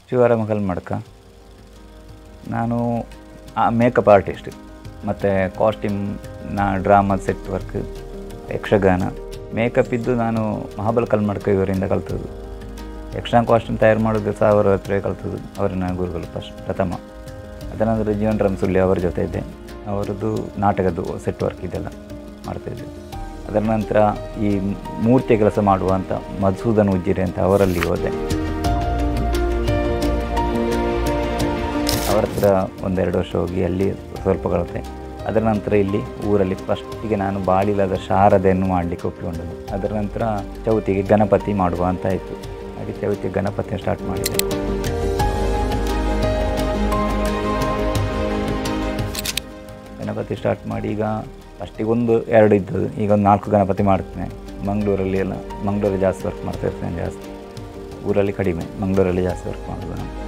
ಶಿವರಾಮ ಕಲ್ಮಡ್ಕ ನಾನು makeup artist ಮತ್ತು costume ನಾ drama set work Yakshagana makeup ಇದ್ದು ನಾನು ಮಹಾಬಲ ಕಲ್ಮಡ್ಕ ಇವರಿಂದ ಕಲ್ತದ್ದು ಯಕ್ಷಗಾನ ಕಾಸ್ಟ್ಯೂಮ್ ತಯಾರು ಮಾಡೋದು ಸಹ ಅವರ ಹತ್ರ ಕಲ್ತದ್ದು ಅವರನ್ನ ಗುರುಗಳು ಫಸ್ಟ್ ಪ್ರಥಮ ಅದರ ನಂತರ ಜೀವನ್ ರಾಮ್ ಸುಳ್ಳಿ ಅವರ ಜೊತೆ ಇದ್ದೆ ಅವರದ್ದು ನಾಟಕದ್ದು ಸೆಟ್ ವರ್ಕ್ ಇದೆಲ್ಲ ಮಾಡ್ತಾಯಿದ್ದೆ ಅದರ ನಂತರ ಈ ಮೂರ್ತಿಯ ಕೆಲಸ ಮಾಡುವಂಥ ಮಧುಸೂದನ್ ಉಜ್ಜಿರೆ ಅಂತ ಅವರಲ್ಲಿ ಹೋದೆ ಅವರ ಹತ್ರ ಒಂದೆರಡು ವರ್ಷ ಹೋಗಿ ಅಲ್ಲಿ ಸ್ವಲ್ಪ ಕಲಿತೆ ಅದರ ನಂತರ ಇಲ್ಲಿ ಊರಲ್ಲಿ ಫಸ್ಟಿಗೆ ನಾನು ಬಾಳಿಲದ ಶಾರದೆಯನ್ನು ಮಾಡಲಿಕ್ಕೆ ಒಪ್ಪಿಕೊಂಡದ್ದು ಅದರ ನಂತರ ಚೌತಿಗೆ ಗಣಪತಿ ಮಾಡುವ ಅಂತ ಆಯಿತು ಹಾಗೆ ಚೌತಿಗೆ ಗಣಪತಿ ಸ್ಟಾರ್ಟ್ ಮಾಡಿದೆ ಗಣಪತಿ ಸ್ಟಾರ್ಟ್ ಮಾಡಿ ಈಗ ಫಸ್ಟಿಗೆ ಒಂದು ಎರಡು ಇದ್ದದ್ದು ಈಗ ಒಂದು ನಾಲ್ಕು ಗಣಪತಿ ಮಾಡ್ತೇನೆ ಮಂಗಳೂರಲ್ಲಿ ಎಲ್ಲ ಮಂಗಳೂರಲ್ಲಿ ಜಾಸ್ತಿ ವರ್ಕ್ ಮಾಡ್ತಾ ಇರ್ತೇನೆ ಜಾಸ್ತಿ ಊರಲ್ಲಿ ಕಡಿಮೆ ಮಂಗಳೂರಲ್ಲಿ ಜಾಸ್ತಿ ವರ್ಕ್ ಮಾಡೋದು ನಾನು